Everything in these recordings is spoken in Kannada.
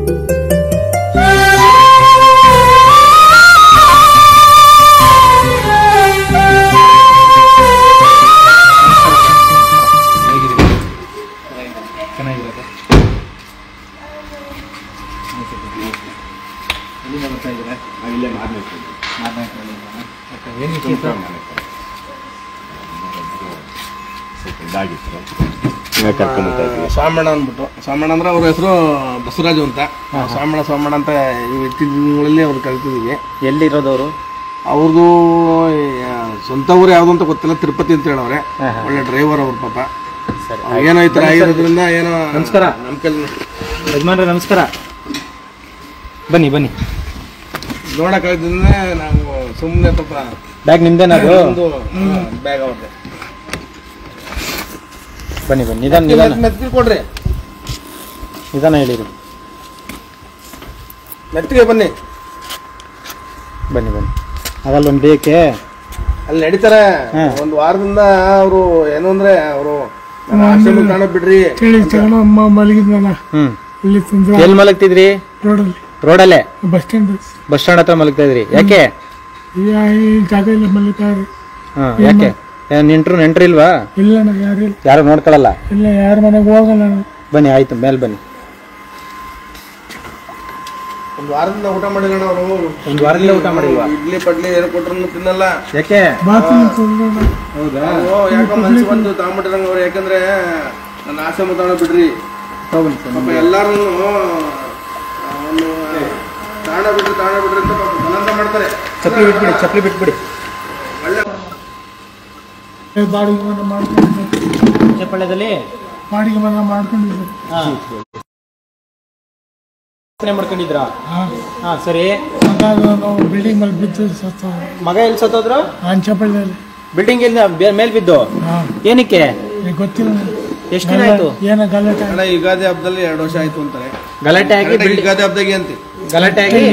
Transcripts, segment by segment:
ಚೆನ್ನಾಗಿರುತ್ತೆ ಎಲ್ಲಿಂದ ಬರ್ತಾ ಇದ್ದೀರಾ ಇಲ್ಲೇ ಮಾರ್ಬೇಕು ಮಾರನೇ ಓಕೆ ಏನು ವಿಶೇಷ ಸ್ವಲ್ಪ ಇದಾಗಿತ್ತು ಕರ್ಕೊಂಬತ್ತಾ ಇದ್ವಿ ಸ್ವಾಮಣ್ಣ ಅಂದ್ಬಿಟ್ಟು ಸ್ವಾಮಣ್ಣ ಅಂದ್ರೆ ಅವ್ರ ಹೆಸರು ಬಸವರಾಜು ಅಂತ ಸ್ವಾಮಣ್ಣ ಸ್ವಾಮಣ್ಣ ಅಂತ ತಿಂಗಳಲ್ಲಿ ಅವ್ರು ಕಲ್ತಿದ್ದೀವಿ ಎಲ್ಲಿರೋದವರು ಅವ್ರದ್ದು ಸ್ವಂತ ಊರು ಯಾವ್ದು ಅಂತ ಗೊತ್ತಿಲ್ಲ ತಿರುಪತಿ ಅಂತ ಹೇಳವ್ರೆ ಒಳ್ಳೆ ಡ್ರೈವರ್ ಅವ್ರ ಪಾಪ ಸರಿ ಅವ್ರ್ ಏನೋ ಈ ಥರ ಆಗಿರೋದ್ರಿಂದ ಏನೋ ನಮಸ್ಕಾರ. ನಮ್ಮ ಕೈಲಿ ಯಜಮಾನ್ರೆ ನಮಸ್ಕಾರ ಬನ್ನಿ ಬನ್ನಿ ನೋಡಕ್ಕಾಗ್ತದೆ ನಾವು ಸುಮ್ಮನೆ ಸ್ವಲ್ಪ ಬ್ಯಾಗ್ ನಿಮ್ದೇನದು ಒಂದು ಬ್ಯಾಗ್ ಅವ್ರದ್ದು ಬನ್ನಿ ಬನ್ನಿ ನಿಧಾನ ನಿಧಾನ ಮೆತ್ತಿಗೆ ಕೊಡ್ರಿ ನಿಧಾನ ಹೇಳಿರಿ ಮೆತ್ತಿಗೆ ಬನ್ನಿ ಬನ್ನಿ ಬನ್ನಿ ಅದಲ್ಲ ಒಂದು ಬೇಕೆ ಅಲ್ಲಿ ನಡೀತಾರೆ ಹಾ. ಒಂದು ವಾರದಿಂದ ಅವರು ಏನು ಅಂದ್ರೆ ಅವರು ಆಶ್ರಮ ಕಾಣ ಬಿಡ್ರಿ ಕೇಳಿ ತಗೊಂಡು ಅಮ್ಮ ಮಲಗಿದ್ನಲ್ಲ ಹ್ಮ್ ಇಲ್ಲಿ ತಂದ್ರೆ ಎಲ್ಲಿ ಮಲಗ್ತಿದ್ರಿ ರೋಡಲ್ಲಿ ರೋಡಲ್ಲೇ ಬಸ್ ಸ್ಟ್ಯಾಂಡ್ ಬಸ್ ಸ್ಟ್ಯಾಂಡ್ ಹತ್ರ ಮಲಗ್ತಾ ಇದ್ರಿ ಯಾಕೆ ಈ ಈ ಜಾಗ ಇಲ್ಲ ಮಲ್ಲಿಕಾರಿ ಹಾ ಯಾಕೆ ಏನ್ ನೆಂಟ್ರು ನೆಂಟ್ರು ಇಲ್ವಾ ಇಲ್ಲ ನಾ ಯಾರು ಇಲ್ಲ ಯಾರು ನೋಡ್ಕೊಳಲ್ಲ ಇಲ್ಲ ಯಾರ ಮನೆಗೆ ಹೋಗಲ್ಲ ನಾನು ಬನ್ನಿ ಆಯ್ತು ಮೇಲೆ ಬನ್ನಿ ಒಂದು ವಾರದಿಂದ ಊಟ ಮಾಡಿರೋಣ ಅವರು ಒಂದು ವಾರದಿಂದ ಊಟ ಮಾಡಿಲ್ವಾ ಇಡ್ಲಿ ಪಡ್ಲಿ ಏನು ಕೊಟ್ರು ತಿನ್ನಲ್ಲ ಯಾಕೆ ಬಾತ್ರೂಮ್ ತಂದ್ರೆ ಹೌದಾ ಓ ಯಾಕೋ ಮನ್ಸು ಬಂದು ತಗೊಂಬಿಟ್ಟಿರಂಗ ಅವ್ರು ಯಾಕಂದ್ರೆ ನನ್ನ ಆಸೆ ತಗೊಂಡು ಬಿಡ್ರಿ ತಗೊಂಡ್ ಬನ್ನಿ ಪಾಪ ಎಲ್ಲಾರು ಒಂದು ತಾಣ ಬಿಡ್ರಿ ತಾಣ ಬಿಡ್ರಿ ಅಂತ ಪಾಪ ಬಲವಂತ ಮಾಡ್ತಾರೆ ಚಪ್ಪಲಿ ಬಿಟ್ಬಿಡಿ ಚಪ್ಪಲಿ ಬಿಟ್ಬಿಡಿ ಬಾಡಿಗೆ ಮನೆ ಮಾಡ್ಕೊಂಡಿದ್ದೆ ಚಪ್ಪಳದಲ್ಲಿ ಬಾಡಿಗೆ ಮನೆ ಮಾಡ್ಕೊಂಡಿದ್ದೆ ಮಾಡ್ಕೊಂಡಿದ್ರಾ ಹಾ ಹಾ ಸರಿ ಮಗ ನಾವು ಬಿಲ್ಡಿಂಗ್ ಮೇಲೆ ಬಿದ್ದು ಸತ್ತ ಮಗ ಎಲ್ಲಿ ಸತ್ತೋದ್ರು ಅಂಚಪಳ್ಳಿಯಲ್ಲಿ ಬಿಲ್ಡಿಂಗ್ ಇಂದ ಮೇಲ್ ಬಿದ್ದು ಹಾ ಏನಕ್ಕೆ ಈಗ ಗೊತ್ತಿಲ್ಲ ನನಗೆ. ಎಷ್ಟು ದಿನ ಆಯ್ತು ಏನೋ ಗಲಾಟೆ ಅಣ್ಣ ಯುಗಾದಿ ಹಬ್ಬದಲ್ಲಿ ಎರಡು ವರ್ಷ ಆಯ್ತು ಅಂತಾರೆ ಗಲಾಟೆ ಆಗಿ ಕರೆಕ್ಟಾಗಿ ಬಿಲ್ಡಿಂಗ್ ಯುಗಾದಿ ಹಬ್ಬದಾಗೆ ಅಂತೆ ಗಲಾಟೆ ಆಗಿ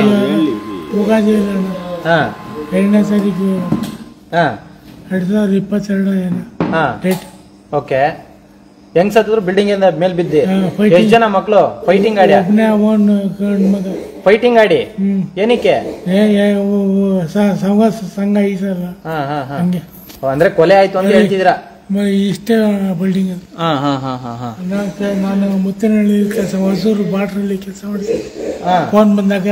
ಉಗಾದಿ ಇಲ್ಲ ಅಣ್ಣ. ಹಾ ಎರಡನೇ ತಾರೀಕು ಹಾ ಎರಡು ಸಾವಿರದ ಇಪ್ಪತ್ತೆರಡು ಏನು ಹಾ ಡೇಟ್ ಓಕೆ ಹೆಂಗ್ ಸತ್ತಿದ್ರು ಬಿಲ್ಡಿಂಗ್ ಇಂದ ಮೇಲ್ ಬಿದ್ದಿ ಹಾ, fighting. ಎಷ್ಟ್ ಜನ ಮಕ್ಳು ಫೈಟಿಂಗ್ ಆಡಿ ಒಬ್ಬನೇ ಅವನ್ ಗಂಡು ಮಗ ಫೈಟಿಂಗ್ ಆಡಿ ಹ್ಮ್ ಏನಕ್ಕೆ ಏ ಏ ಓ- ಓ- ಸ- ಸಹವಾಸ ಸಂಘ ಐತಲ್ಲ ಹಾ ಹಾ ಹಾ ಹಂಗೆ ಓ, ಅಂದ್ರೆ ಕೊಲೆ ಆಯ್ತು ಅಂತ ಹೇಳ್ತಿದ್ದೀರಾ ಮ- ಇಷ್ಟೇ ಬಿಲ್ಡಿಂಗ್ ಅದು ಹಾ ಹಾ ಹಾ ಹಾ ಹಾ ನಾನು ಕೆ- ನಾನು ಮುತ್ತಿನಹಳ್ಳಿ ಕೆಲಸ ಹೊಸೂರು ಬಾಟ್ರಲ್ಲಿ ಕೆಲಸ ಮಾಡ್ತೀನಿ ಹಾ ಫೋನ್ ಬಂದಾಗ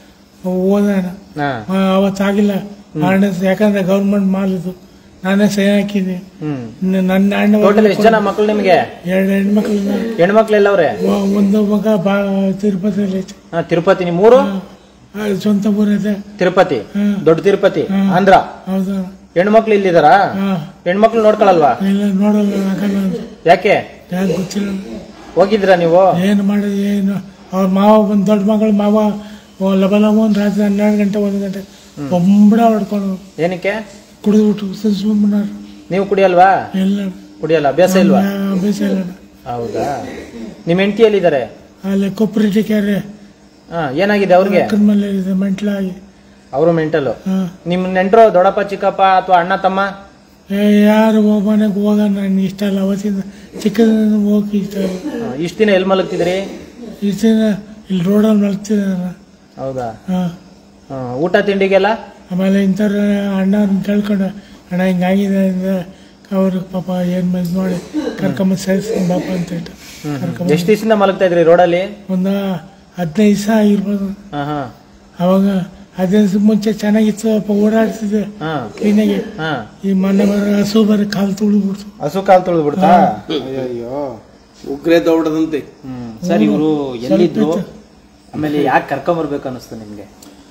ಓದೋಣ ಹಾ ಅವತ್ತಾಗಿಲ್ಲ ಆರ್ಡಿನೆನ್ಸ್ ಯಾಕಂದ್ರೆ ಗೌರ್ಮೆಂಟ್ ಮಾಲ್ ಇದು ನಾನೇ ಸಹಿ ಹಾಕಿದ್ದೀನಿ ಹ್ಮ್ ನ- ನನ್ನ ಅಣ್ಣ ಟೋಟಲ್ ಎಷ್ಟು ಜನ ಮಕ್ಳು ನಿಮ್ಗೆ ಎರಡು ಹೆಣ್ಮಕ್ಳನ್ನ ಹೆಣ್ಮಕ್ಳು ಎಲ್ಲವ್ರೆ ಒ- ಒಂದು ಮಗ ಬಾ ತಿರುಪತಿಯಲ್ಲಿ ಐತೆ ಹಾ ತಿರುಪತಿ ನಿಮ್ಮೂರು ಆ, ಸ್ವಂತ ಊರಿದೆ ತಿರುಪತಿ ಹ್ಮ್. ದೊಡ್ಡ ತಿರುಪತಿ ಹ್ಮ್. ಆಂಧ್ರ ಹೌದಾ ಹೆಣ್ಮಕ್ಳು ಇಲ್ಲಿದಾರಾ ಹಾ ಹೆಣ್ಮಕ್ಳು ನೋಡ್ಕೊಳಲ್ವಾ ಇಲ್ಲ ನೋಡಲ್ಲ ಆಗಲ್ಲ ಅಂತ ಯಾಕೆ ಯಾಕೆ ಗೊತ್ತಿಲ್ಲ ಹೋಗಿದ್ರಾ ನೀವು ಏನು ಮಾಡಿದ ಏನು ಅವ್ರ ಮಾವ ಒಂದು ದೊಡ್ಡ ಮಗಳು ಮಾವ ಓ ಲಬ ಲಬ ಒಂದು ರಾತ್ರಿ ಹನ್ನೆರಡು ಗಂಟೆ ಒಂದು ಗಂಟೆ ಒಂಬಡ ಹೊಡ್ಕೊಂಡು ಏನಕ್ಕೆ ಕುಡಿದ್ಬಿಟ್ಟು ಸುಮ್ಮನಾರು ನೀವು ಕುಡಿಯಲ್ವಾ ಎಲ್ಲ ಕುಡಿಯಲ್ಲ ಅಭ್ಯಾಸ ಇಲ್ವಾ ಅಭ್ಯಾಸ ಇಲ್ಲ ಹೌದಾ ನಿಮ್ ಹೆಂಡತಿ ಎಲ್ಲಿದ್ದಾರೆ ಅಲ್ಲಿ ಕೊಪ್ಪರಿಟಿ ಕೆರೆ ಹಾ ಏನಾಗಿದೆ ಅವ್ರಿಗೆ ಅಕ್ಕನ ಮೇಲೆ ಇದೆ ಮೆಂಟ್ಲಾಗಿ ಅವರು ಮೆಂಟಲ್ ಹಾಂ ನಿಮ್ ನೆಂಟ್ರು ದೊಡ್ಡಪ್ಪ ಚಿಕ್ಕಪ್ಪ ಅಥವಾ ಅಣ್ಣ ತಮ್ಮ ಏ ಯಾರು ಮನೆಗೆ ಹೋಗ ನನಗೆ ಇಷ್ಟ ಇಲ್ಲ ಅವತ್ತಿಂದ ಚಿಕ್ಕದಿಂದ ಹೋಗಿ ಇಷ್ಟ ಇಲ್ಲ ಹಾ, ಇಷ್ಟ್ ದಿನ ಎಲ್ಲಿ ಮಲಗ್ತಿದ್ರಿ ಇಷ್ಟ ದಿನ ಇಲ್ಲಿ ರೋಡಲ್ಲಿ ಮಲ್ತಿದ್ದೆ ನಾನು ಹೌದಾ ಹಾಂ ಹಾ, ಊಟ ತಿಂಡಿಗೆಲ್ಲ ಆಮೇಲೆ ಇಂಥವ್ರ ಅಣ್ಣವ್ರನ್ನ ಕೇಳ್ಕೊಂಡು ಅಣ್ಣ ಹಿಂಗಾಗಿದೆ ಅಂದ್ರೆ ಅವ್ರಿಗೆ ಪಾಪ ಏನು ಇದು ಮಾಡಿ ಕರ್ಕೊಂಬಂದು ಸೇರಿಸ್ಕೊಂಡು ಬಾಪ ಅಂತ ಹೇಳ್ತಾರೆ ಕರ್ಕೊಂಬಂದು ಎಷ್ಟ್ ದಿವಸದಿಂದ ಮಲಗ್ತಾ ಇದ್ರಿ ರೋಡಲ್ಲಿ ಒಂದು ಹದಿನೈದು ದಿವಸ ಆಗಿರ್ಬೋದು ಹಾ ಹಾ ಅವಾಗ ಹದಿನೈದು ದಿವಸ ಮುಂಚೆ ಚೆನ್ನಾಗಿತ್ತು ಸ್ವಲ್ಪ ಓಡಾಡ್ತಿದ್ದೆ ಹಾ ಕ್ಲೀನಾಗಿ ಹಾ ಈ ಮೊನ್ನೆ ಬರೋ ಹಸು ಬರೀ ಕಾಲು ತುಳಿದ್ಬಿಡ್ತು ಹಸು ಕಾಲ್ ತುಳಿದು ಬಿಡ್ತಾ ಅಯ್ಯೋ ಉಗ್ರೇ ದೌಡದಂತೆ ಹ್ಮ್ ಸರ್ ಇವರು ಎಲ್ಲಿದ್ರು ಆಮೇಲೆ ಯಾಕೆ ಕರ್ಕೊಂಬರ್ಬೇಕು ಅನಿಸ್ತು ನಿಮ್ಗೆ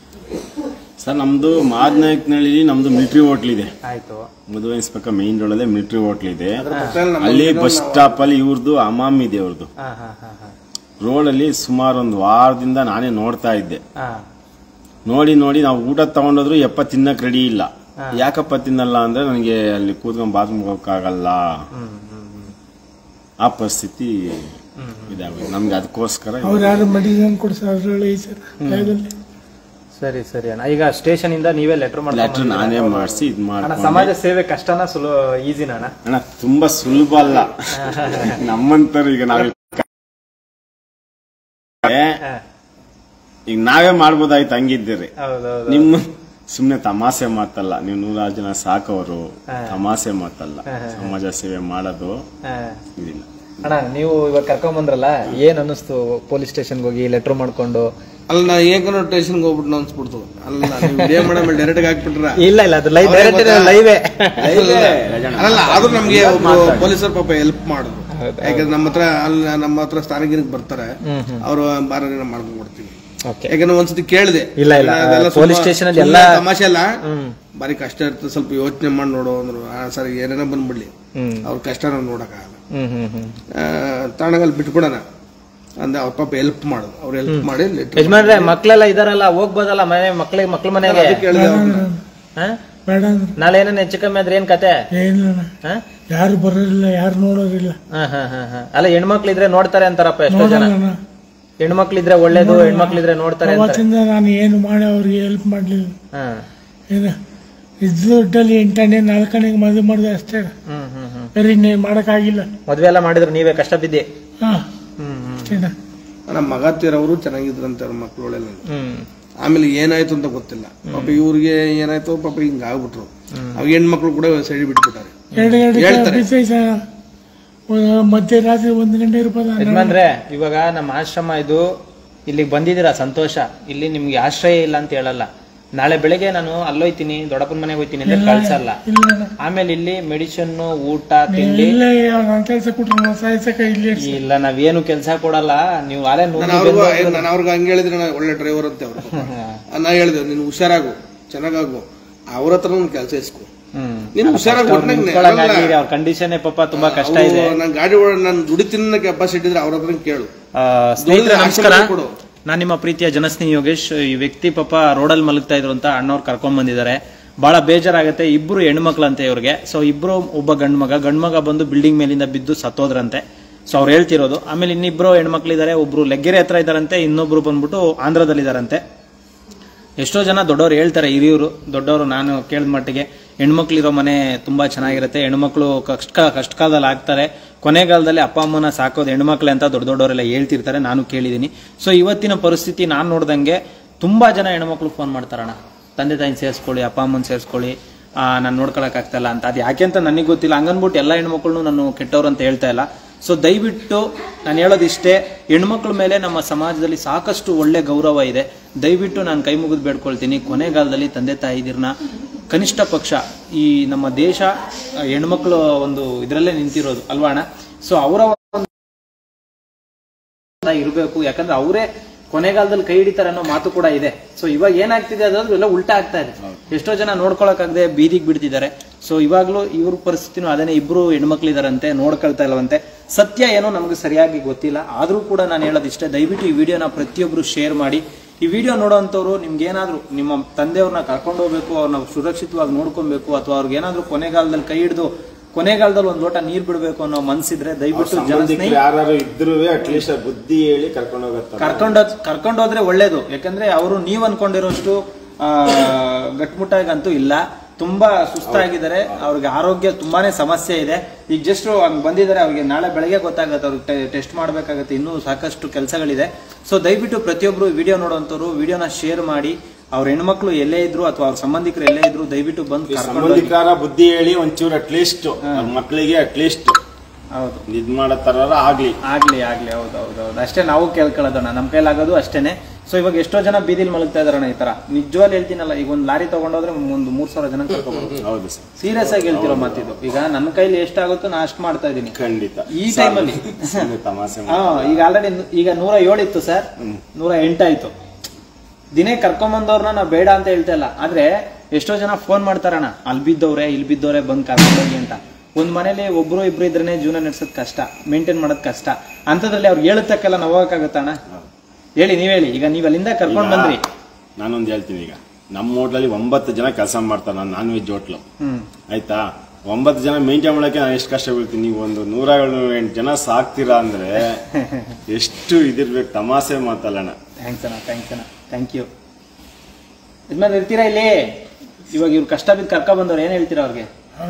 ಸರ್ ನಮ್ದು ಮಾದನಾಯಕನಹಳ್ಳಿ ನಮ್ದು ಮಿಲಿಟರಿ ಹೋಟ್ಲ್ ಇದೆ ಆಯ್ತು ಮದುವೆ ಇನ್ಸ್ಪೆಕ್ಟರ್ ಮೇನ್ ರೋಡಲ್ಲೇ ಮಿಲಿಟರಿ ಹೋಟ್ಲ್ ಇದೆ ಪಕ್ಕದಲ್ಲಿ ನಮ್ಮ ಅಲ್ಲಿ ಬಸ್ ಸ್ಟಾಪ್ ಅಲ್ಲಿ ಇವ್ರದ್ದು ಅಮಾಮ್ ಇದೆ ಅವ್ರದ್ದು ಹಾ ಹಾ ಹಾ ಹಾ ರೋಡಲ್ಲಿ ಸುಮಾರು ಒಂದು ವಾರದಿಂದ ನಾನೇ ನೋಡ್ತಾ ಇದ್ದೆ ಹಾ ನೋಡಿ ನೋಡಿ ನಾವು ಊಟ ತಗೊಂಡೋದ್ರು ಎಪ್ಪ ತಿನ್ನಕ್ ರೆಡಿ ಇಲ್ಲ ಯಾಕಪ್ಪ ತಿನ್ನಲ್ಲ ಅಂದ್ರೆ ನನಗೆ ಅಲ್ಲಿ ಕೂತ್ಕೊಂಡು ಬಾತ್ರೂಮ್ ಹೋಗಕ್ಕಾಗಲ್ಲ ಆ ಪರಿಸ್ಥಿತಿ ಇದಾಗುತ್ತೆ ನಮ್ಗೆ ಅದಕ್ಕೋಸ್ಕರ ಅವ್ರು ಯಾರು ಮೆಡಿಸಿನ್ ಕೊಡ್ತಾರೆ ಅದರಲ್ಲಿ ಸರ್ ಬ್ಯಾಗಲ್ಲಿ ಸರಿ ಸರಿ ಅಣ್ಣ ಈಗ ಸ್ಟೇಷನ್ ಇಂದ ನೀವೇ ಲೆಟರ್ ಲೆಟರ್ ನಾನೇ ಮಾಡಿಸಿ ಇದು ಅಣ್ಣ ಮಾಡ್ಕೊಂಡು ಸಮಾಜ ಸೇವೆ ಕಷ್ಟನ ಸುಲಭ ಈಸಿನ ಅಣ್ಣ ಅಣ್ಣ ತುಂಬಾ ಸುಲಭ ಅಲ್ಲ ನಮ್ಮಂತರು ಈಗ ನಾವ್ ಈಗ ನಾವೇ ಮಾಡ್ಬೋದಾಯ್ತು ಹಂಗಿದ್ದೀರಿ ಹೌದೌದು ನಿಮ್ಮ ಸುಮ್ನೆ ತಮಾಷೆ ಮಾತಲ್ಲ ನೀವು ನೂರಾರು ಜನ ಸಾಕೋರು ತಮಾಷೆ ಮಾತಲ್ಲ ಸಮಾಜ ಸೇವೆ ಮಾಡೋದು ಹಾ. ಇದಿಲ್ಲ ಅಣ್ಣ ನೀವು ಇವಾಗ ಕರ್ಕೊಂಡ್ ಬಂದ್ರಲ್ಲ ಏನ್ ಅನ್ನಿಸ್ತು ಪೊಲೀಸ್ ಸ್ಟೇಷನ್ಗೆ ಹೋಗಿ ಲೆಟರ್ ಮಾಡ್ಕೊಂಡು ಅಲ್ಲ ನಾ ಏಕನೋ ಸ್ಟೇಷನ್ಗೆ ಹೋಗ್ಬಿಟ್ಟು ಅನ್ಸ್ಬಿಡ್ತು ಅಲ್ಲ ನೀವು ವಿಡಿಯೋ ಮಾಡೋ ಡೈರೆಕ್ಟ್ ಹಾಕ್ಬಿಟ್ರ ಇಲ್ಲ ಇಲ್ಲ ಅದು ಲೈವ್ ಅವ್ರೇ ಡೈರೆಕ್ಟ್ ಗೊತ್ತಾ? ಲೈವೇ ಅಲ್ಲ ಆದ್ರೂ ನಮ್ಗೆ ಒಬ್ರು ಪೊಲೀಸರು ಪಾಪ ಹೆಲ್ಪ್ ಮಾಡಿದ್ರು ಯಾಕಂದ್ರೆ ನಮ್ಮ ಹತ್ರ ಅಲ್ಲಿ ನಮ್ಮ ಹತ್ರ ಸ್ಥಾನಿಕರಿಗೆ ಬರ್ತಾರೆ ಅವರು ಬಾರ ಮಾಡ್ಕೊಂಡ್ ಕೊಡ್ತೀವಿ ಓಕೆ ಯಾಕಂದ್ರೆ ಒಂದ್ಸತಿ ಕೇಳಿದೆ ಇಲ್ಲ, ಇಲ್ಲ. ಅದೆಲ್ಲ Police ಸುಮ್ಮ- station ಅಲ್ಲಿ ಸುಮ್ನೆ ಎಲ್ಲ- ತಮಾಷೆ ಅಲ್ಲ ಬಾರಿ ಕಷ್ಟ ಇರ್ತದೆ ಸ್ವಲ್ಪ ಯೋಚನೆ ಮಾಡಿ ನೋಡು ಅಂದ್ರು ಆ, ಸರಿ ಏನೇನೋ ಬಂದ್ಬಿಡ್ಲಿ ಹ್ಮ್ ಅವ್ರ ಕಷ್ಟ ನಾವು ನೋಡಕ್ಕಾಗಲ್ಲ ಹ್ಮ್ ಹ್ಮ್ ಹ್ಮ್ ತಾಣಗಲ್ಲಿ ಬಿಟ್ಬಿಡೋಣ ಅಂದ್ರೆ ಅವ್ರ ಪಾಪ ಹೆಲ್ಪ್ ಮಾಡೋದು ಅವ್ರು ಹೆಲ್ಪ್ ಮಾಡಿ ಲೆಟ್ರ್ ಯಜಮಾನ್ರೆ ಮಕ್ಳೆಲ್ಲ ಇದಾರಲ್ಲ ಹೋಗ್ಬೋದಲ್ಲ ಮನೆ ಮಕ್ಳಿಗೆ ಮಕ್ಳ ಮನೆಗೆ ಕೇಳಿದೆ ಅವ್ರನ್ನ ಹಾ? ಬೇಡ ಅಂದ್ರೆ ನಾಳೆ ಏನೇನು ಹೆಚ್ಚು ಕಮ್ಮಿ ಆದ್ರೆ ಏನ್ ಕತೆ ಏನಿಲ್ಲ ಹಾ? ಯಾರು ಬರೋದಿಲ್ಲ ಯಾರು ನೋಡೋದಿಲ್ಲ ಹಾ, ಹಾ, ಹಾ, ಹಾ. ಅಲ್ಲ ಹೆಣ್ಮಕ್ಳು ಇದ್ರೆ ನೋಡ್ತಾರೆ ಅಂತಾರಪ್ಪ ಎಷ್ಟೋ ಜನ ನೋಡೋಣ ಹೆಣ್ಮಕ್ಳಿದ್ರೆ ಒಳ್ಳೇದು ಹೆಣ್ಮಕ್ಳಿದ್ರೆ ನೋಡ್ತಾರೆ ಅಂತಾರೆ ಅವತ್ತಿಂದ ನಾನು ಏನು ಮಾಡಿ ಅವ್ರಿಗೆ ಹೆಲ್ಪ್ ಮಾಡಲಿಲ್ಲ ಹಾ. ಏನು ಇದ್ದು ದುಡ್ಡಲ್ಲಿ ಎಂಟನೇ ನಾಲ್ಕನೆಗೆ ಮದುವೆ ಮಾಡಿದೆ ಅಷ್ಟೇ ಹ್ಮ್ ಹ್ಮ್ ಹ್ಮ್ ಬೇರೆ ಇನ್ನೇನು ಮಾಡೋಕ್ಕಾಗಿಲ್ಲ ಮದ್ವೆ ಎಲ್ಲ ಮಾಡಿದ್ರು ನೀವೇ ಕಷ್ಟ ಬಿದ್ದಿ ಹಾಂ ಹ್ಮ್ ಹ್ಮ್ ಅಷ್ಟೇನಾ ನಮ್ಮ ಮಗ ತೀರವರು ಚೆನ್ನಾಗಿದ್ರಂತೆ ಅವ್ರ ಮಕ್ಕಳುಗಳೆಲ್ಲ ಹ್ಮ್ ಆಮೇಲೆ ಏನಾಯ್ತು ಅಂತ ಗೊತ್ತಿಲ್ಲ ಪಾಪ ಇವ್ರಿಗೆ ಏನಾಯ್ತು ಪಾಪ ಹಿಂಗ ಆಗ್ಬಿಟ್ರು ಅವ್ ಹೆಣ್ಮಕ್ಳು ಕೂಡ ಸೈಡ್ ಬಿಟ್ಬಿಟ್ಟಾರೆ ಎರಡು ಎರಡು ಹೇಳ್ತಾರೆ. ಬಿದ್ದೈತೆ ಮಧ್ಯರಾತ್ರಿ ಒಂದು ಗಂಟೆ ಇರ್ಬೋದು ಯಜಮಾನ್ರೆ ಇವಾಗ ನಮ್ಮ ಆಶ್ರಮ ಇದು ಇಲ್ಲಿಗೆ ಬಂದಿದ್ದೀರಾ ಸಂತೋಷ ಇಲ್ಲಿ ನಿಮ್ಗೆ ಆಶ್ರಯ ಇಲ್ಲ ಅಂತ ಹೇಳಲ್ಲ ನಾಳೆ ಬೆಳಗ್ಗೆ ನಾನು ಅಲ್ಲೋಯ್ತೀನಿ ದೊಡ್ಡಪ್ಪನ ಮನೆಗೆ ಹೋಯ್ತೀನಿ ಅಂತ ಕಳ್ಸಲ್ಲ ಇಲ್ಲ ಆಮೇಲೆ ಇಲ್ಲಿ ಮೆಡಿಸಿನ್ ಊಟ ತಿಂಡಿ ಇಲ್ಲ ನನ್ನ ಕೆಲಸ ಕೊಟ್ರು ನಾನು ಸಾಯಿಸಕ ಇಲ್ಲಿ ಇರ್ಸಿ. ಇಲ್ಲ ನಾವೇನು ಕೆಲಸ ಕೊಡಲ್ಲ ನೀವು ಅಲೆ ನಾನು ಅವ್ರಿಗೂ ನಾನು ಅವ್ರಿಗೆ ಹಂಗೆ ಹೇಳಿದ್ರೆ ನಾನು ಒಳ್ಳೆ ಡ್ರೈವರ್ ಅಂತ ಅವ್ರು ನಾ ಹೇಳಿದೆ ನೀನು ಹುಷಾರಾಗು ಚೆನ್ನಾಗಾಗು ಅವ್ರ ಹತ್ರ ನನ್ ಕೆಲಸ ಇಸ್ಕೊ ಹ್ಮ್ ನೀನು ಹುಷಾರಾಗಿ ನಿಂತ್ಕೊಳಂಗಾಗಿದೆ, ಅವ್ರ ಕಂಡೀಷನ್ ಪಾಪ ತುಂಬಾ ಕಷ್ಟ ಇದೆ ನಾನು ಗಾಡಿ ಓಡ ನಾನು ದುಡಿತಿನ ಕೆಪಾಸಿಟಿ ಇದ್ರೆ ಅವ್ರ ಹತ್ರ ಕೇಳು ಆ, ಸ್ನೇಹಿತರೆ ದುಡ್ಡು ನಮಸ್ಕಾರ ಆಶ್ರಮ ಕೊಡು. ನಾನು ನಿಮ್ಮ ಪ್ರೀತಿಯ ಜನಸ್ನೇಹಿ ಯೋಗೇಶ್ ಈ ವ್ಯಕ್ತಿ ಪಾಪ ರೋಡಲ್ಲಿ ಮಲಗ್ತಾ ಇದ್ರು ಅಂತ ಅಣ್ಣವ್ರು ಕರ್ಕೊಂಡ್ ಬಂದಿದ್ದಾರೆ ಬಹಳ ಬೇಜಾರಾಗುತ್ತೆ ಇಬ್ರು ಹೆಣ್ಮಕ್ಳಂತೆ ಇವ್ರಿಗೆ ಸೊ ಇಬ್ರು ಒಬ್ಬ ಗಂಡು ಮಗ ಗಂಡು ಮಗ ಬಂದು ಬಿಲ್ಡಿಂಗ್ ಮೇಲಿಂದ ಬಿದ್ದು ಸತ್ತೋದ್ರಂತೆ ಸೊ ಅವ್ರು ಹೇಳ್ತಿರೋದು ಆಮೇಲೆ ಇನ್ನಿಬ್ರು ಹೆಣ್ಮಕ್ಳಿದ್ದಾರೆ ಒಬ್ರು ಲೆಗ್ಗೆರೆ ಹತ್ರ ಇದಾರಂತೆ ಇನ್ನೊಬ್ರು ಬಂದ್ಬಿಟ್ಟು ಆಂಧ್ರದಲ್ಲಿದ್ದಾರಂತೆ ಎಷ್ಟೋ ಜನ ದೊಡ್ಡವರು ಹೇಳ್ತಾರೆ ಹಿರಿಯವರು ದೊಡ್ಡವರು ನಾನು ಕೇಳಿದ ಮಟ್ಟಿಗೆ ಹೆಣ್ಮಕ್ಳಿರೋ ಮನೆ ತುಂಬಾ ಚೆನ್ನಾಗಿರುತ್ತೆ ಹೆಣ್ಮಕ್ಳು ಕಷ್ಟ ಕಷ್ಟಕಾಲದಲ್ಲಿ ಆಗ್ತಾರೆ ಕೊನೆಗಾಲದಲ್ಲಿ ಅಪ್ಪ ಅಮ್ಮನ ಸಾಕೋದು ಹೆಣ್ಮಕ್ಳೆ ಅಂತ ದೊಡ್ಡ ದೊಡ್ಡವರೆಲ್ಲ ಹೇಳ್ತಿರ್ತಾರೆ ನಾನು ಕೇಳಿದ್ದೀನಿ ಸೊ ಇವತ್ತಿನ ಪರಿಸ್ಥಿತಿ ನಾನು ನೋಡ್ದಂಗೆ ತುಂಬಾ ಜನ ಹೆಣ್ಮಕ್ಳು ಫೋನ್ ಮಾಡ್ತಾರಣ್ಣ ತಂದೆ ತಾಯಿನ ಸೇರಿಸ್ಕೊಳ್ಳಿ ಅಪ್ಪ ಅಮ್ಮನ ಸೇರಿಸ್ಕೊಳ್ಳಿ ನಾನು ನೋಡ್ಕೊಳಕ್ಕಾಗ್ತಲ್ಲ ಅಂತ ಅದು ಯಾಕೆ ಅಂತ ನನಗೆ ಗೊತ್ತಿಲ್ಲ ಹಂಗನ್ಬಿಟ್ಟು ಎಲ್ಲ ಹೆಣ್ಮಕ್ಳು ನಾನು ಕೆಟ್ಟವ್ರು ಅಂತ ಹೇಳ್ತಾ ಇಲ್ಲ ಸೊ ದಯವಿಟ್ಟು ನಾನು ಹೇಳೋದಿಷ್ಟೇ ಹೆಣ್ಮಕ್ಳ ಮೇಲೆ ನಮ್ಮ ಸಮಾಜದಲ್ಲಿ ಸಾಕಷ್ಟು ಒಳ್ಳೆ ಗೌರವ ಇದೆ ದಯವಿಟ್ಟು ನಾನು ಕೈ ಮುಗಿದು ಬೇಡ್ಕೊಳ್ತೀನಿ ಕೊನೆಗಾಲದಲ್ಲಿ ತಂದೆ ತಾಯಿದಿರ್ನ ಕನಿಷ್ಠ ಪಕ್ಷ ಈ ನಮ್ಮ ದೇಶ ಆ, ಹೆಣ್ಮಕ್ಳು ಒಂದು ಇದರಲ್ಲೇ ನಿಂತಿರೋದು ಅಲ್ವಾ ಅಣ್ಣ ಸೊ ಅವರ ಇರಬೇಕು ಯಾಕಂದ್ರೆ ಅವರೇ ಕೊನೆಗಾಲದಲ್ಲಿ ಕೈ ಹಿಡಿತಾರೆ ಅನ್ನೋ ಮಾತು ಕೂಡ ಇದೆ ಸೊ ಇವಾಗ ಏನಾಗ್ತಿದೆ ಅದಾದ್ರೂ ಎಲ್ಲ ಉಲ್ಟಾ ಆಗ್ತಾ ಇದೆ ಎಷ್ಟೋ ಜನ ನೋಡ್ಕೊಳಕ್ಕಾಗದೆ ಬೀದಿಗೆ ಬಿಡ್ತಿದ್ದಾರೆ ಸೊ ಇವಾಗ್ಲೂ ಇವ್ರ ಪರಿಸ್ಥಿತಿನೂ ಅದೇನೆ ಇಬ್ರು ಹೆಣ್ಮಕ್ಳಿದಾರಂತೆ ನೋಡ್ಕೊಳ್ತಾ ಇಲ್ಲವಂತೆ ಸತ್ಯ ಏನೋ ನಮ್ಗೆ ಸರಿಯಾಗಿ ಗೊತ್ತಿಲ್ಲ ಆದ್ರೂ ಕೂಡ ನಾನು ಹೇಳೋದಿಷ್ಟೇ ದಯವಿಟ್ಟು ಈ ವಿಡಿಯೋನ ಪ್ರತಿಯೊಬ್ರು ಶೇರ್ ಮಾಡಿ ಈ ವಿಡಿಯೋ ನೋಡೋಂಥವ್ರು ನಿಮ್ಗೆ ಏನಾದ್ರು ನಿಮ್ಮ ತಂದೆಯವ್ರನ್ನ ಕರ್ಕೊಂಡು ಹೋಗ್ಬೇಕು ಅವ್ರನ್ನ ಸುರಕ್ಷಿತವಾಗಿ ನೋಡ್ಕೊಬೇಕು ಅಥವಾ ಅವ್ರಿಗೆ ಏನಾದ್ರು ಕೊನೆಗಾಲದಲ್ಲಿ ಕೈ ಹಿಡಿದು ಕೊನೆಗಾಲದಲ್ಲಿ ಒಂದ್ ಲೋಟ ನೀರ್ ಬಿಡ್ಬೇಕು ಅನ್ನೋ ಮನ್ಸಿದ್ರೆ ದಯವಿಟ್ಟು ಜನ ಸಂಬಂಧಿಕರು ಯಾರು ಇದ್ರು ಅಟ್ಲೀಸ್ಟ್ ಬುದ್ಧಿ ಹೇಳಿ ಕರ್ಕೊಂಡು ಹೋಗತ್ತ ಕರ್ಕೊಂಡೋದ್ ಕರ್ಕೊಂಡೋದ್ರೆ ಒಳ್ಳೇದು ಯಾಕಂದ್ರೆ ಅವರು ನೀವ್ ಅನ್ಕೊಂಡಿರೋಷ್ಟು ಆ, ಗಟ್ಮುಟ್ಟಾಗಂತೂ ಇಲ್ಲ ತುಂಬಾ ಸುಸ್ತಾಗಿದ್ದಾರೆ ಅವ್ರಿಗೆ ಆರೋಗ್ಯ ತುಂಬಾನೇ ಸಮಸ್ಯೆ ಇದೆ ಈಗ ಜಸ್ಟ್ ಹಂಗ್ ಬಂದಿದ್ದಾರೆ ಅವ್ರಿಗೆ ನಾಳೆ ಬೆಳಗ್ಗೆ ಗೊತ್ತಾಗತ್ತೆ ಅವ್ರಿಗೆ ಟೆಸ್ಟ್ ಮಾಡ್ಬೇಕಾಗತ್ತೆ ಇನ್ನೂ ಸಾಕಷ್ಟು ಕೆಲಸಗಳಿದೆ ಸೊ ದಯವಿಟ್ಟು ಪ್ರತಿಯೊಬ್ರು ವಿಡಿಯೋ ನೋಡುವಂತವ್ರು ವಿಡಿಯೋನ ಶೇರ್ ಮಾಡಿ ಅವ್ರ ಹೆಣ್ಮಕ್ಳು ಎಲ್ಲೇ ಇದ್ರು ಅಥವಾ ಅವ್ರ ಸಂಬಂಧಿಕರು ಎಲ್ಲೇ ಇದ್ರು ದಯವಿಟ್ಟು ಬಂದು ಕರ್ಕೊಂಡು ಹೋಗಿ. ಸಂಬಂಧಿಕರ ಬುದ್ಧಿ ಹೇಳಿ ಒಂಚೂರು ಅಟ್ಲೀಸ್ಟ್ ಮಕ್ಕಳಿಗೆ ಅಟ್ಲೀಸ್ಟ್ ಹೌದು ಇದ್ ಮಾಡೋ ತರ ಆಗ್ಲಿ ಆಗ್ಲಿ ಆಗ್ಲಿ ಹೌದು ಹೌದು ಹೌದು ಅಷ್ಟೇ ನಾವು ಕೇಳ್ಕೊಳ್ಳೋದಣ್ಣ ನಮ್ಮ ಕೈಲಾಗೋದು ಅಷ್ಟೇನೆ ಸೊ ಇವಾಗ ಎಷ್ಟೋ ಜನ ಬೀದಿಲ್ ಮಲಗ್ತಾ ಇದಾರಣ್ಣ ಈ ತರ ನಿಜವಾಗ್ಲೂ ಹೇಳ್ತೀನಲ್ಲ ಈಗ ಒಂದ್ ಲಾರಿ ತಗೊಂಡೋದ್ರೆ ಒಂದು ಮೂರ್ ಸಾವಿರ ಜನ ಕರ್ಕೊಬೋದು ಹೌದು ಸರ್ ಸೀರಿಯಸ್ ಆಗಿ ಹೇಳ್ತಿರೋ ಮಾತಿದು ಈಗ ನನ್ನ ಕೈಲಿ ಎಷ್ಟಾಗುತ್ತೋ ನಾ ಅಷ್ಟು ಮಾಡ್ತಾ ಇದ್ದೀನಿ ಖಂಡಿತ ಈ ಟೈಮಲ್ಲಿ ಸುಮ್ನೆ ತಮಾಷೆ ಹಾ ಈಗ ಆಲ್ರೆಡಿ ಈಗ ನೂರ ಏಳಿತ್ತು ಸರ್ ನೂರ ಎಂಟಾಯ್ತು ದಿನೇ ಕರ್ಕೊಂಬಂದವ್ರನ್ನ ನಾವು ಬೇಡ ಅಂತ ಹೇಳ್ತಾ ಇಲ್ಲ ಆದ್ರೆ ಎಷ್ಟೋ ಜನ ಫೋನ್ ಮಾಡ್ತಾರಣ್ಣ ಅಲ್ಲಿ ಬಿದ್ದವ್ರೆ ಇಲ್ಲಿ ಬಿದ್ದವ್ರೆ ಬಂದ್ ಕರ್ಕೊಂಡೋಗಿ ಅಂತ ಒಂದ್ ಮನೇಲಿ ಒಬ್ರು ಇಬ್ರು ಇದ್ರೇನೆ ಜೀವನ ನಡೆಸೋದ್ ಕಷ್ಟ ಮೇಂಟೈನ್ ಮಾಡೋದ್ ಕಷ್ಟ ಅಂತದ್ರಲ್ಲಿ ಅವ್ರಿಗೆ ಹೇಳತಕ್ಕೆಲ್ಲ ನಾವು ಹೋಗಕ್ಕಾಗತ್ತಣ್ಣ ಹೇಳಿ ನೀವ್ ಹೇಳಿ ಈಗ ನೀವ್ ಅಲ್ಲಿಂದ ಕರ್ಕೊಂಡ್ ಬಂದ್ರಿ ನಾನೊಂದು ಹೇಳ್ತೀನಿ ಈಗ ನಮ್ಮ ಹೋಟ್ಲಲ್ಲಿ ಒಂಬತ್ತು ಜನ ಕೆಲಸ ಮಾಡ್ತಾರೆ ನಾನು ನಾನ್ ವೆಜ್ ಹೋಟ್ಲು ಹ್ಮ್ ಆಯ್ತಾ ಒಂಬತ್ತು ಜನ ಮೇಂಟೈನ್ ಮಾಡಕ್ಕೆ ನಾನು ಎಷ್ಟು ಕಷ್ಟ ಬೀಳ್ತೀನಿ ನೀವು ಒಂದು ನೂರ ಏಳು ಎಂಟು ಜನ ಸಾಕ್ತೀರಾ ಅಂದ್ರೆ ಎಷ್ಟು ಇದಿರ್ಬೇಕು ತಮಾಷೆ ಮಾತಲ್ಲಣ್ಣ ಥ್ಯಾಂಕ್ಸ್ ಅಣ್ಣ ಥ್ಯಾಂಕ್ಸ್ ಅಣ್ಣ ಥ್ಯಾಂಕ್ ಯು ಇದ್ಮೇಲೆ ಇರ್ತೀರಾ ಇಲ್ಲಿ ಇವಾಗ ಇವ್ರು ಕಷ್ಟ ಬಿದ್ದು ಕರ್ಕ ಬಂದವ್ರು ಏನ್ ಹೇಳ್ತೀರಾ ಅವ್ರಿಗೆ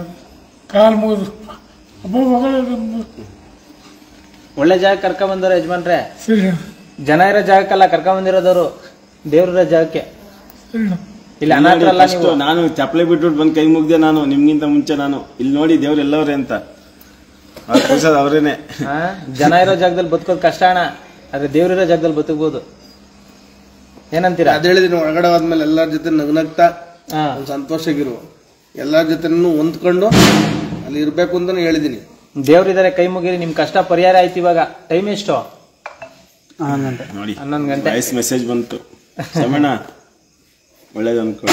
ಕಾಲು ಮುಗಿದು ಒಬ್ಬ ಮಗಳು ಒಳ್ಳೆ ಜಾಗ ಕರ್ಕ ಬಂದವ್ರು ಯಜಮಾನ್ರೆ ಸರಿ ಜನ ಇರೋ ಜಾಗಕ್ಕೆಲ್ಲ ಕರ್ಕ ಬಂದಿರೋದವ್ರು ದೇವ್ರ ಜಾಗಕ್ಕೆ ಇಲ್ಲ ಇಲ್ಲಿ ಅನಾಥರಲ್ಲ First ನೀವು ನಾನು ಚಪ್ಪಲೆ ಬಿಟ್ಬಿಟ್ಟು ಬಂದು ಕೈ ಮುಗ್ದೆ ನಾನು ನಿಮ್ಗಿಂತ ಮುಂಚೆ ನಾನು ಇಲ್ಲಿ ನೋಡಿ ದೇವ್ರು ಎಲ್ಲವ್ರೆ ಅಂತ ಅವ್ರು ಕೂರ್ಸೋದು ಅವ್ರೇನೆ ಹಾ? ಜನ ಇರೋ ಜಾಗದಲ್ಲಿ ಬದುಕೋದು ಕಷ್ಟ ಅಣ್ಣ ಆದ್ರೆ ದೇವ್ರಿರೋ ಜಾಗದಲ್ಲಿ ಬದುಕಬಹುದು ಏನಂತೀರಾ ಅದ್ ಹೇಳಿದೀನಿ ಒಳಗಡೆ ಹೋದ್ಮೇಲೆ ಎಲ್ಲರ ಜೊತೆ ನಗ್ನಗ್ತಾ ಹಾ ಒಂದ್ ಸಂತೋಷಗಿರು ಎಲ್ಲರ ಜೊತೆನೂ ಹೊಂದ್ಕೊಂಡು ಅಲ್ಲಿ ಇರ್ಬೇಕು ಅಂತಾನು ಹೇಳಿದೀನಿ ದೇವ್ರಿದ್ದಾರೆ ಕೈ ಮುಗಿರಿ ನಿಮ್ ಕಷ್ಟ ಪರಿಹಾರ ಆಯ್ತು ಇವಾಗ ಟೈಮ್ ಎಷ್ಟು ನೋಡಿ ಹನ್ನೊಂದು ಗಂಟೆ ವಾಯ್ಸ್ ಮೆಸೇಜ್ ಬಂತು ಸಮಣ್ಣ ಒಳ್ಳೇದು ಅನ್ಕೊಳ್ಳಿ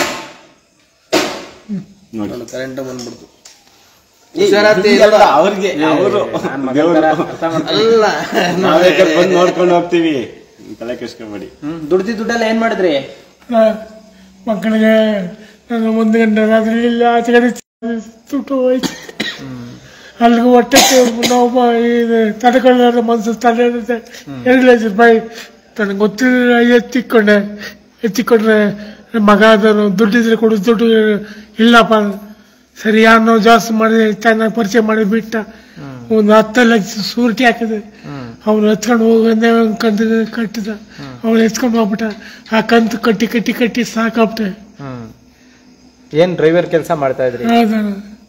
ನೋಡಿ ಕರೆಂಟ್ ಬಂದ್ಬಿಡ್ತು ಹಿಂಗಲ್ಲ, ಅವ್ರಿಗೆ ಅವರು ನಾನ್ ಮಗನ್ ತರ ಅರ್ಥ ಮಾಡ್ಕೊಳ್ಳಿ. ಅಲ್ಲ ನಾವೇ ಬಂದು ನೋಡ್ಕೊಂಡು ಹೋಗ್ತೀವಿ ತಲೆ ಕೆಸ್ಕೊಬೇಡಿ ಹ್ಮ್ ದುಡ್ದಿ ದುಡ್ಡೆಲ್ಲ ಏನ್ ಮಾಡಿದ್ರಿ ನಾ- ಮಕ್ಕಳಿಗೆ ನಾನು ಒಂದು ಗಂಟೆ ರಾತ್ರಿ ಇಲ್ಲ ಆಚೆ ಕಡೆ ಸುಟ್ಟು ಹೋಯ್ತು ಅಲ್ಲಿಗೆ ಹೊಟ್ಟೆ ನೋವು ಇದು ತಡ್ಕೊಳ್ಳೋದು ಮನಸ್ಸು ತಲೆ ಎರಡು ಲಕ್ಷ ರೂಪಾಯಿ ನನಗೆ ಗೊತ್ತಿಲ್ಲ ಎತ್ತಿಕೊಂಡೆ ಎತ್ತಿಕೊಂಡ್ರೆ ನಮ್ಮ ಮಗ ಅದನ್ನು ದುಡ್ಡಿದ್ರೆ ಕೊಡು ದುಡ್ಡು ಇಲ್ಲಪ್ಪ ಸರಿ ಯಾರನ್ನೋ ಜಾಸ್ತಿ ಮಾಡಿ ಚೆನ್ನಾಗಿ ಪರಿಚಯ ಮಾಡಿ ಬಿಟ್ಟ ಒಂದು ಹತ್ತು ಲಕ್ಷ ಸೂರಿಟಿ ಹಾಕಿದೆ ಅವನು ಎತ್ಕೊಂಡು ಹೋಗಂದೆ ಒಂದು ಕಂತು ಕಟ್ಟಿದ ಅವನು ಎತ್ಕೊಂಡು ಹೋಗ್ಬಿಟ್ಟ ಆ ಕಂತು ಕಟ್ಟಿ ಕಟ್ಟಿ ಕಟ್ಟಿ ಸಾಕಾಗ್ಬಿಟ್ಟೆ ಹ್ಮ್ ಏನ್ ಡ್ರೈವರ್ ಕೆಲಸ ಮಾಡ್ತಾ ಇದ್ರಿ ಹೌದಣ್ಣ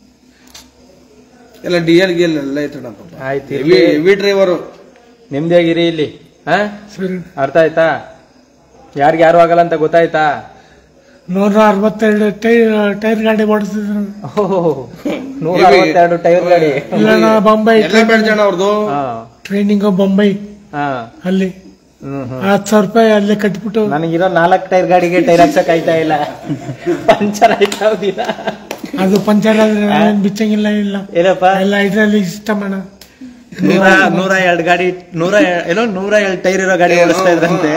ಎಲ್ಲ ಡಿ ಎಲ್ ಗಿ ಎಲ್ ಎಲ್ಲ ಐತಣ್ಣ ಆಯ್ತು ಹೆವಿ ಇರ್ಲಿ. ಹೆವಿ ಡ್ರೈವರು ನೆಮ್ಮದಿಯಾಗಿರಿ ಇಲ್ಲಿ ಹಾ ಸರಿ ಅರ್ಥ ಆಯ್ತಾ ಯಾರಿಗೆ ಯಾರು ಆಗಲ್ಲ ಅಂತ ಗೊತ್ತಾಯ್ತಾ ನೂರ ಅರವತ್ತೆರಡು ಟೈರ್ ಟೈರ್ ಗಾಡಿ ಓಡಿಸಿದ್ರು ಓಹೋ ನೂರ ಅರವತ್ತೆರಡು ಟೈರ್ ಗಾಡಿ ಇಲ್ಲ ನಾ ಬೊಂಬೈ ಎಲ್ಲ ಬೇಡ ಜನ ಅವ್ರದ್ದು ಹಾ ಟ್ರೈನಿಂಗ್ ಬೊಂಬೈ ಹಾ ಅಲ್ಲಿ ಹ್ಮ್ ಹ್ಮ್ ಹತ್ತು ಸಾವಿರ ರೂಪಾಯಿ ಅಲ್ಲೇ ಕಟ್ಬಿಟ್ಟು ನನಗಿರೋ ನಾಲ್ಕು ಟೈರ್ ಗಾಡಿಗೆ ಟೈರ್ ಹಾಕ್ಸಕ್ ಆಯ್ತಾ ಇಲ್ಲ ಪಂಚರ್ ಆಯ್ತಾ ದಿನ ಅದು ಪಂಚರ್ ಆದ್ರೆ ನಾವೇನ್ ಬಿಚ್ಚಂಗಿಲ್ಲ ಇಲ್ಲ ಏನಪ್ಪ ಎಲ್ಲ ಇದ್ರಲ್ಲಿ ಸಿಸ್ಟಮ್ ಅಣ್ಣ ನೂರ ನೂರ ಎರಡು ಗಾಡಿ ನೂರ ಎ- ಏನೋ ನೂರ ಎರಡು ಟೈರ್ ಇರೋ ಗಾಡಿ ಓಡಿಸ್ತಾ ಇದ್ರಂತೆ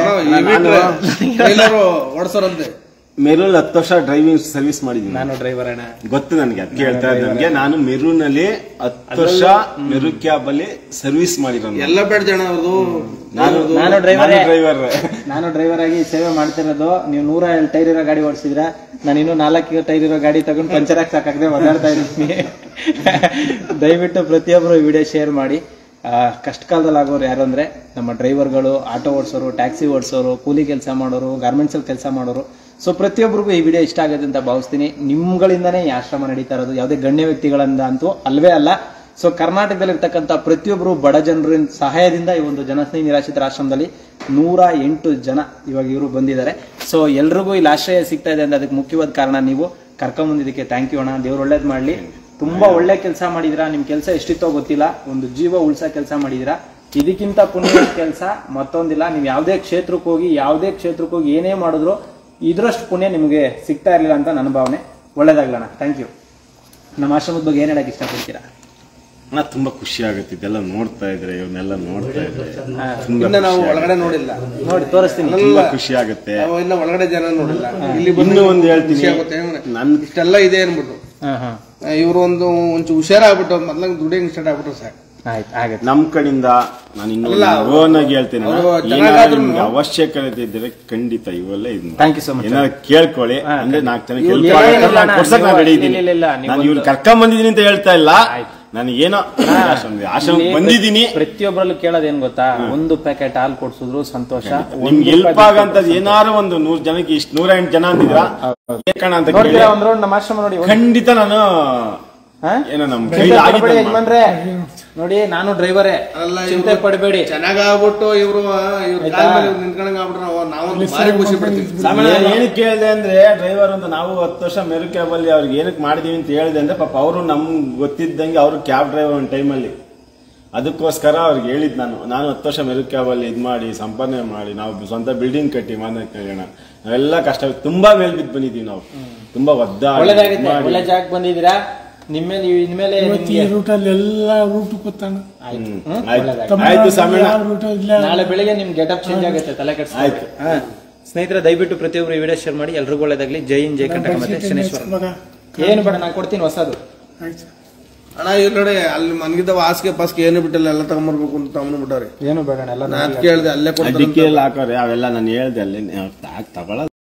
ಟ್ರೈಲರು ಓಡಿಸೋರಂತೆ ಮೆರೂನ್ ಹತ್ತು ವರ್ಷ ಡ್ರೈವಿಂಗ್ ಸರ್ವಿಸ್ ಮಾಡಿದ್ದೀನಿ ನಾನು ಡ್ರೈವರ್ ಅಣ್ಣ ಗೊತ್ತು ನನಗೆ ಅದಕ್ಕೆ ಹೇಳ್ತಾ ಇದ್ದೆ ನನಗೆ ನಾನು ಮೆರೂನ್ ಅಲ್ಲಿ ಹತ್ತು ವರ್ಷ ಮೆರು ಕ್ಯಾಬ್ ಅಲ್ಲಿ ಸರ್ವಿಸ್ ಮಾಡಿರೋನು ಎಲ್ಲ ಬೇಡ ಜನ ಅವ್ರದ್ದು ನಾನು ನಾನು ಡ್ರೈವರ್ ಡ್ರೈವರ್ ನಾನು ಡ್ರೈವರ್ ಆಗಿ ಸೇವೆ ಮಾಡ್ತಿರೋದು ನೀವು ನೂರ ಎರಡು ಟೈರ್ ಇರೋ ಗಾಡಿ ಓಡಿಸಿದ್ರ ನಾನು ಇನ್ನು ನಾಲ್ಕು ಟೈರ್ ಇರೋ ಗಾಡಿ ತಗೊಂಡು ಪಂಚರ್ ಹಾಕಿ ಸಾಕಾಗದೆ ಓಡಾಡ್ತಾ ಇದ್ದೀನಿ ದಯವಿಟ್ಟು ಪ್ರತಿಯೊಬ್ಬರು ವಿಡಿಯೋ ಶೇರ್ ಮಾಡಿ ಆ, ಕಷ್ಟ ಕಾಲದಲ್ಲಿ ಆಗೋರು ಯಾರು ಅಂದ್ರೆ ನಮ್ಮ ಡ್ರೈವರ್ಗಳು ಆಟೋ ಓಡಿಸೋರು ಟ್ಯಾಕ್ಸಿ ಓಡಿಸೋರು ಕೂಲಿ ಕೆಲಸ ಮಾಡೋರು ಗಾರ್ಮೆಂಟ್ಸ್ ಅಲ್ಲಿ ಕೆಲಸ ಮಾಡೋರು ಸೊ ಪ್ರತಿಯೊಬ್ಬರಿಗೂ ಈ ವಿಡಿಯೋ ಇಷ್ಟ ಆಗುತ್ತೆ ಅಂತ ಭಾವಿಸ್ತೀನಿ ನಿಮ್ಗಳಿಂದಾನೇ ಈ ಆಶ್ರಮ ನಡೀತಾ ಇರೋದು ಯಾವುದೇ ಗಣ್ಯ ವ್ಯಕ್ತಿಗಳಿಂದ ಅಂತೂ ಅಲ್ವೇ ಅಲ್ಲ ಸೊ ಕರ್ನಾಟಕದಲ್ಲಿರ್ತಕ್ಕಂಥ ಪ್ರತಿಯೊಬ್ಬರು ಬಡ ಜನರ ಸಹಾಯದಿಂದ ಈ ಒಂದು ಜನಸ್ನೇಹಿ ನಿರಾಶ್ರಿತರ ಆಶ್ರಮದಲ್ಲಿ ನೂರ ಎಂಟು ಜನ ಇವಾಗ ಇವರು ಬಂದಿದ್ದಾರೆ ಸೊ ಎಲ್ರಿಗೂ ಇಲ್ಲಿ ಆಶ್ರಯ ಸಿಗ್ತಾ ಇದೆ ಅಂದ್ರೆ ಅದಕ್ಕೆ ಮುಖ್ಯವಾದ ಕಾರಣ ನೀವು ಕರ್ಕೊಂಬಂದಿದ್ದಕ್ಕೆ ಥ್ಯಾಂಕ್ ಯು ಅಣ್ಣ ದೇವ್ರು ಒಳ್ಳೇದು ಮಾಡಲಿ ತುಂಬಾ ಒಳ್ಳೆ ಕೆಲಸ ಮಾಡಿದಿರಾ ನಿಮ್ ಕೆಲಸ ಎಷ್ಟಿತ್ತೋ ಗೊತ್ತಿಲ್ಲ ಒಂದು ಜೀವ ಉಳ್ಸೋ ಕೆಲಸ ಮಾಡಿದಿರಾ ಇದಕ್ಕಿಂತ ಪುಣ್ಯ ಕೆಲಸ ಮತ್ತೊಂದಿಲ್ಲ ನೀವು ಯಾವುದೇ ಕ್ಷೇತ್ರಕ್ಕೆ ಹೋಗಿ ಯಾವುದೇ ಕ್ಷೇತ್ರಕ್ಕೆ ಹೋಗಿ ಏನೇ ಮಾಡಿದ್ರು ಇದ್ರಷ್ಟು ಪುಣ್ಯ ನಿಮಗೆ ಸಿಗ್ತಾ ಇರಲಿಲ್ಲ ಅಂತ ನನ್ನ ಭಾವನೆ ಒಳ್ಳೇದಾಗ್ಲಣ್ಣ ಥ್ಯಾಂಕ್ ಯು ನಮ್ಮ ಆಶ್ರಮದ ಬಗ್ಗೆ ಏನ್ ಹೇಳಕ್ ಇಷ್ಟಪಡ್ತೀರಾ ನಾ ತುಂಬಾ ಖುಷಿ ಆಗುತ್ತೆ ಇದೆಲ್ಲ ನೋಡ್ತಾ ಇದ್ರೆ ಇವನ್ನೆಲ್ಲ ನೋಡ್ತಾ ಇದ್ರೆ ತುಂಬಾ ಇನ್ನ ನಾವು ಖುಷಿ ಆಗುತ್ತೆ. ಒಳಗಡೆ ನೋಡಿಲ್ಲ ನೋಡಿ ತೋರಿಸ್ತೀನಿ ತುಂಬಾ ಖುಷಿ ಆಗುತ್ತೆ ನಾವು ಇನ್ನ ಒಳಗಡೆ ಜನ ನೋಡಿಲ್ಲ ಇಲ್ಲಿ ಇನ್ನು ಒಂದು ಹೇಳ್ತೀನಿ ಖುಷಿ ಆಗುತ್ತೆ ನನ್ ಇಷ್ಟೆಲ್ಲ ಇದೆ ಅನ್ಬಿಟ್ಟು ಹಾ ಹಾ ಇವರು ಒಂದು ಒಂಚೂರು ಹುಷಾರಾಗ್ಬಿಟ್ಟು ಮೊದ್ಲಂಗ್ ದುಡಿಯಂಗ್ ಸ್ಟಾರ್ಟ್ ಆಗ್ಬಿಟ್ರು ಸಾಕು ಆಯ್ತು ಆಗತ್ತೆ ನಮ್ ಕಡೆಯಿಂದ ನಾನು ಇನ್ನು ಅಲ್ಲ, ಓನ್ ಆಗಿ ಹೇಳ್ತೀನಿ ನಾನು. ಅವ್ರು ಏನಾದ್ರು ಚೆನ್ನಾಗಾದ್ರೂ ನಿಮ್ಗೆ ಅವಶ್ಯಕತೆ ಇದ್ರೆ ಖಂಡಿತ ಇವೆಲ್ಲ ಇದು Thank you so much. ಏನಾದ್ರು ಕೇಳ್ಕೊಳ್ಳಿ ಅಂದ್ರೆ ನಾಲ್ಕು ಜನ ಇವ್ರು help ಇಲ್ಲ, ಆಗತ್ತೆ, ಇಲ್ಲ, ನಾನು ಕೊಡ್ಸಕ್ ನಾನು ನೀವು- ready ಇದ್ದೀನಿ. ಇಲ್ಲ, ಇಲ್ಲ, ಇಲ್ಲ, ನೀವು ನಾನು ಇವ್ರು ಒಂದು- ಕರ್ಕೊಂಡ್ ಬಂದಿದ್ದೀನಿ ಅಂತ ಹೇಳ್ತಾ ಇಲ್ಲ ಆಯ್ತು. ನನಗೇನೋ ಆಶ್ರಮ ಆಶ್ರಮ ಇಲ್ಲಿ ಬಂದಿದ್ದೀನಿ ಪ್ರತಿಯೊಬ್ಬರಲ್ಲೂ ಕೇಳೋದೇನ್ ಗೊತ್ತಾ ಒಂದು ಪ್ಯಾಕೆಟ್ ಹಾಲು ಕೊಡ್ಸಿದ್ರು ಸಂತೋಷ ಒಂದು ನಿಮ್ಗೆ ಹೆಲ್ಪ್ ರೂಪಾಯಿ ಆಗಂತದ್ ಏನಾರು ಒಂದು ನೂರ್ ಜನಕ್ಕೆ ಇಷ್ಟು ನೂರ ಎಂಟು ಜನ ಅಂತಿದ್ರ ಏಕಣ ಅಂತ ಕೇಳಿ ನೋಡ್ತೀರಾ ಒಂದ್ ರೌಂಡ್ ನಮ್ಮ ಆಶ್ರಮ ನೋಡಿ ಒಂದು- ಖಂಡಿತ ನಾನು ಹಾ? ಏನೋ ನಮ್ ಚಿಂತೆ ಕೈಲಿ ಪಡ್ಬೇಡಿ ಆಗಿದ್ದು ಯಜಮಾನ್ರೆ ನೋಡಿ ನಾನು ಡ್ರೈವರೇ ಅಲ್ಲ, ಚಿಂತೆ ಇವ್ರು- ಪಡಬೇಡಿ ಚೆನ್ನಾಗಾಗ್ಬಿಟ್ಟು ಇವ್ರು ಇವ್ರ ಕಾಲ ಮೇಲೆ ಇವ್ರು ನಿಂತ್ಕೊಂಡಂಗ್ ಆಗ್ಬಿಟ್ರೆ ನಾವು ನಾವೊಂದು ಭಾರಿ ಖುಷಿ ಪಡ್ತೀವಿ ಸಾಮಾನ್ಯ ಏನಕ್ಕೆ ಕೇಳಿದೆ ಅಂದ್ರೆ ಡ್ರೈವರ್ ಅಂತ ನಾವು ಹತ್ತು ವರ್ಷ ಮೆರು ಕ್ಯಾಬ್ ಅಲ್ಲಿ ಅವ್ರಿಗೆ ಏನಕ್ಕೆ ಮಾಡಿದೀವಿ ಅಂತ ಹೇಳಿದೆ ಅಂದ್ರೆ ಪಾಪ ಅವರು ನಮ್ಗೆ ಗೊತ್ತಿದ್ದಂಗೆ ಅವರು ಕ್ಯಾಬ್ ಡ್ರೈವರ್ ಒಂದು ಟೈಮಲ್ಲಿ ಅದಕ್ಕೋಸ್ಕರ ಅವ್ರಿಗೆ ಹೇಳಿದ್ ನಾನು ನಾನು ಹತ್ತು ವರ್ಷ ಮೆರು ಕ್ಯಾಬ್ ಅಲ್ಲಿ ಇದ್ ಮಾಡಿ ಸಂಪಾದನೆ ಮಾಡಿ ನಾವು ಸ್ವಂತ ಬಿಲ್ಡಿಂಗ್ ಕಟ್ಟಿ ಮನೆ ಕಳ್ಯೋಣ ನಾವೆಲ್ಲ ಕಷ್ಟ ತುಂಬಾ ಮೇಲ್ ಬಿದ್ದು ಬಂದಿದೀವಿ ನಾವು ತುಂಬಾ ಒದ್ದಾಡಿ ಒಳ್ಳೇದಾಗೈತೆ ಮಾಡಿ. ಒಳ್ಳೆ ಜಾಗಕ್ಕೆ ಬಂದಿದ್ದೀರಾ ನಿಮ್ಮ ನೀವು ಇನ್ಮೇಲೆ ಇವತ್ತು ಈ ನಿಮ್ಗೆ ರೂಟಲ್ಲಿ ಎಲ್ಲ ರೂಟ್ ಗೊತ್ತಾಣ ಆಯ್ತು ಹ್ಮ್. ಹ್ಮ್? ಆಯ್ತು. ಒಳ್ಳೇದಾಗ್ಲಿ. ಆಯ್ತು ಸಾಮಣ್ಣ ಯಾವ ರೂಟ್ ಇಲ್ಲ ನಾಳೆ ಬೆಳಿಗ್ಗೆ ನಿಮ್ ಗೆಟಪ್ ಚೇಂಜ್ ಆಗುತ್ತೆ ತಲೆ ಆಯ್ತು. ಕೆಡ್ಸ್ಕೊಬೇಡಿ. ಸ್ನೇಹಿತರೆ ದಯವಿಟ್ಟು ಪ್ರತಿಯೊಬ್ಬರು ಈ ವಿಡಿಯೋ ಶೇರ್ ಮಾಡಿ ಎಲ್ರಿಗೂ ಒಳ್ಳೇದಾಗ್ಲಿ ಜೈ ಇನ್ ಜೈ ಕರ್ನಾಟಕ ಮತ್ತೆ ಶನೇಶ್ವರ ಮಗ ಏನು ಬೇಡ ನಾನು ಕೊಡ್ತೀನಿ ಹೊಸದು ಆಯ್ತು ಅಣ್ಣ ಇವ್ರು ನೋಡಿ ಅಲ್ಲಿ ಮನ್ಗಿದ್ದವ ಹಾಸಿಗೆ ಪಾಸ್ಗೆ ಏನು ಬಿಟ್ಟಿಲ್ಲ ಎಲ್ಲ ತಗೊಂಬರ್ಬೇಕು ಅಂತ ತಗೊಂಡ್ ಬಿಟ್ಟವ್ರಿ ಏನು ಬೇಡ ಎಲ್ಲ ನಾನ್ ಕೇಳ್ದೆ ಅಲ್ಲೇ ಕೊಡ್ತಾರೆ ಡಿಕ್ಕಿಯಲ್ಲಿ ಹಾಕೋರೆ ಅವೆಲ್ಲ ನಾನು ಹೇಳ್ದೆ ಅಲ್ಲಿ ತಗೊಳ್ಳೋದು